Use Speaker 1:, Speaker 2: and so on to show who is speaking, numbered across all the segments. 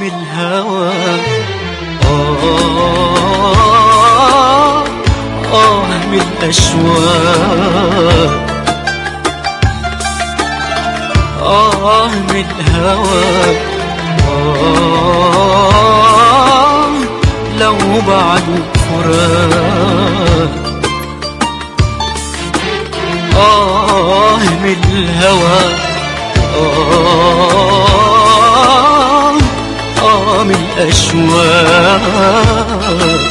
Speaker 1: الهوى آه آه من الأشواق آه من الهوى آه لو بعد فراق آه من الهوى آه آه من الأشواق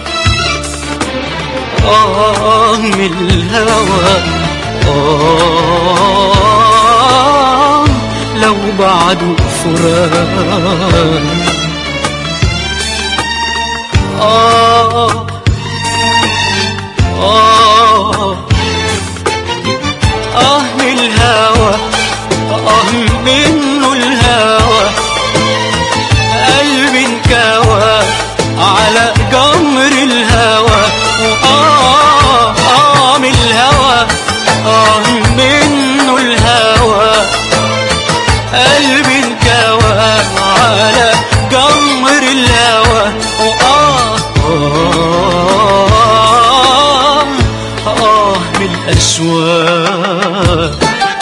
Speaker 1: آه من الهوى آه لو بعد فراق آه آه آه من الهوى آه منه الهوى قلبي انكوى على جمر الهوى آه آه من الهوى آه منه الهوى قلبي انكوى على جمر الهوى آه آه آه من الأشواق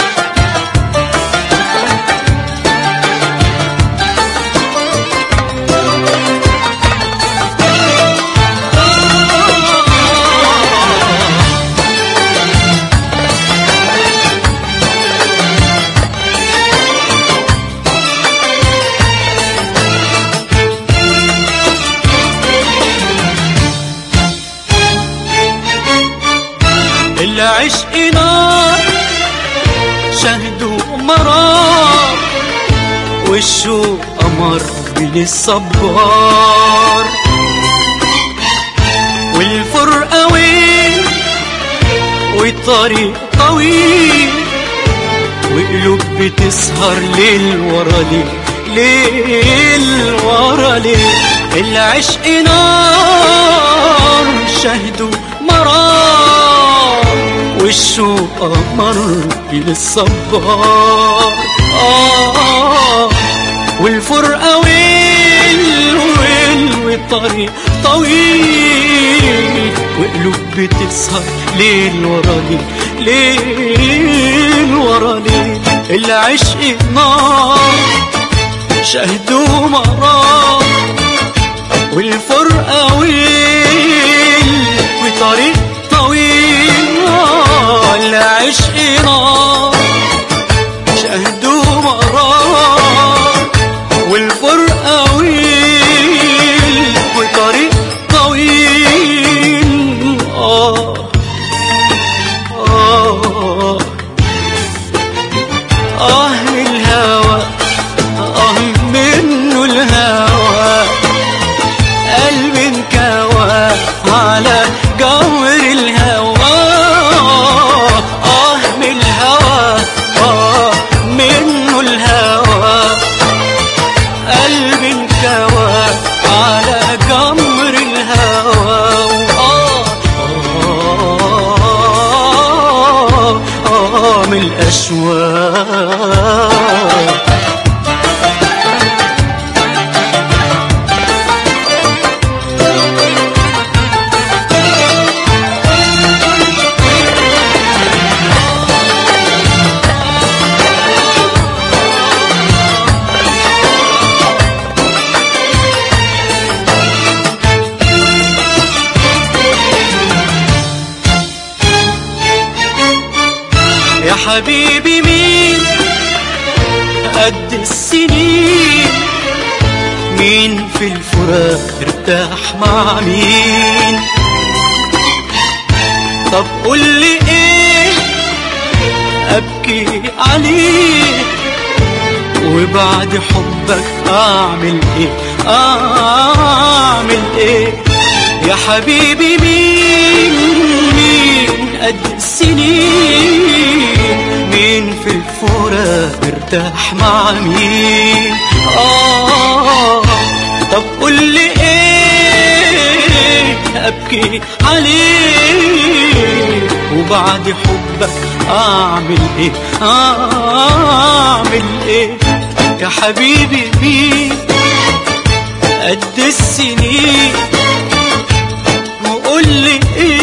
Speaker 1: العشق نار شهد ومرار والشوق قمر من الصبار والفرقة وين والطريق طويل وقلوب بتسهر ليل ورا ليل ليل ورا ليل العشق نار شهد مرار والشوق قمر للصبار آه والفرقة ويل ويل والطريق طويل وقلوب بتسهر ليل ورا ليل ليل ورا ليل العشق نار شهد ومرار والفرقة ويل وطريق طويل آه، العشق نار شهد ومرار والفرقة ويل وطريق طويل آه آه آه من الهوى آه منه الهوى قلبي انكوى على جمر الهوى آه من الهوى آه منه الهوى قلبي انكوى على جمر الهوى آه آه آه من الأشواق يا حبيبي مين قد السنين مين في الفراق ارتاح مع مين طب قول لي ايه ابكي عليه وبعد حبك اعمل ايه اعمل ايه يا حبيبي مين مين قد السنين مين في الفراق ارتاح مع مين آه طب قول لي ايه ابكي عليه وبعد حبك اعمل ايه اعمل ايه يا حبيبي مين قد السنين وقول لي ايه